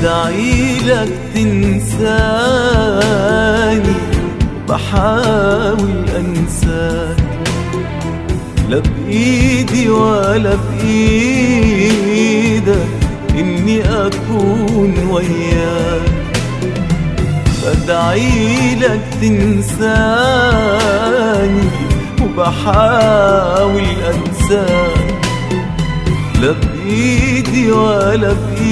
بدعي لك تنساني بحاول انساك لا بايدي ولا بايدك اني اكون وياك بدعي لك تنساني وبحاول انساك لا بايدي ولا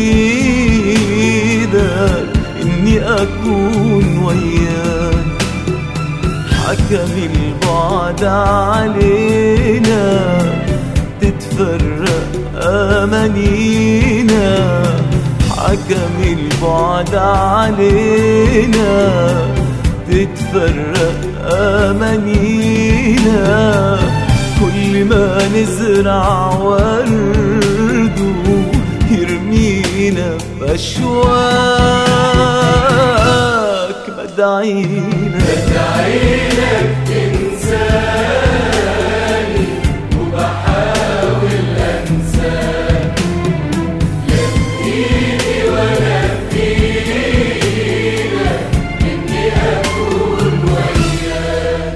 بايدك اني اكون وياك حكم البعد علينا تتفرق امانينا حكم البعد علينا تتفرق امانينا كل ما نزرع ورد يرمينا بأشواك بدعينا بدعيلك تنساني وبحاول انساك لا بايدي ولا بايدك اني اكون وياك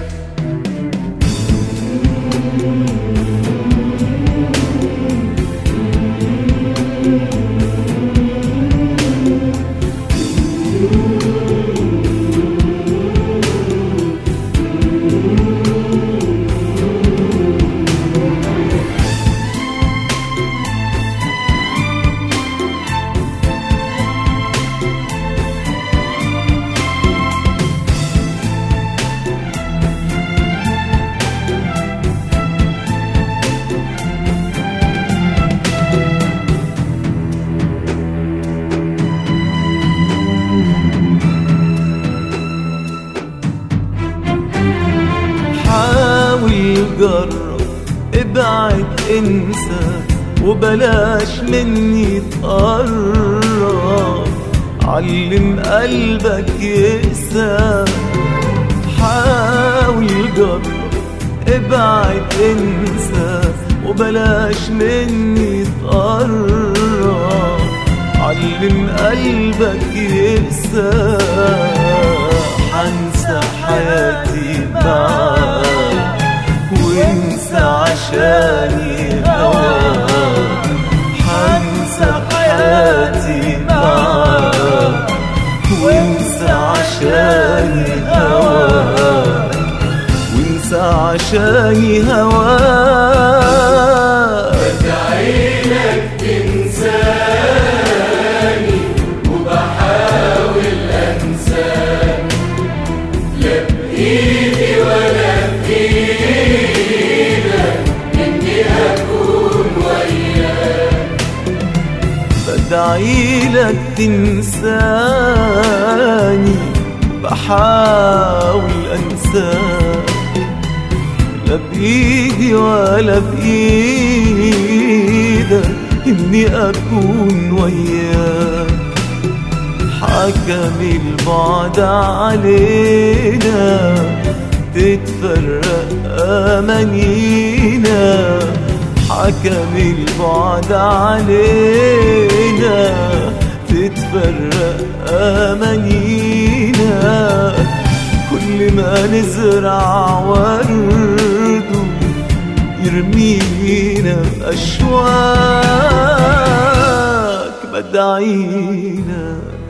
حاول جرب ابعد انسى وبلاش مني تقرب علم قلبك يقسى حاول جرب ابعد انسى وبلاش مني تقرب علم قلبك يقسى حنسى حياتي معاك وانسى عشاني هواك حنسى حياتي معاك وانسى عشاني هواك وانسى عشاني هواك بدعيلك تنساني وبحاول انساك لا بايدي ولا بايدك اني اكون وياك بدعي لك تنساني بحاول انساك لا بايدي ولا بايدك اني اكون وياك حكم البعد علينا تتفرق امانينا حكم البعد علينا تتفرق امانينا كل ما نزرع ورد يرمينا بأشواك بدعينا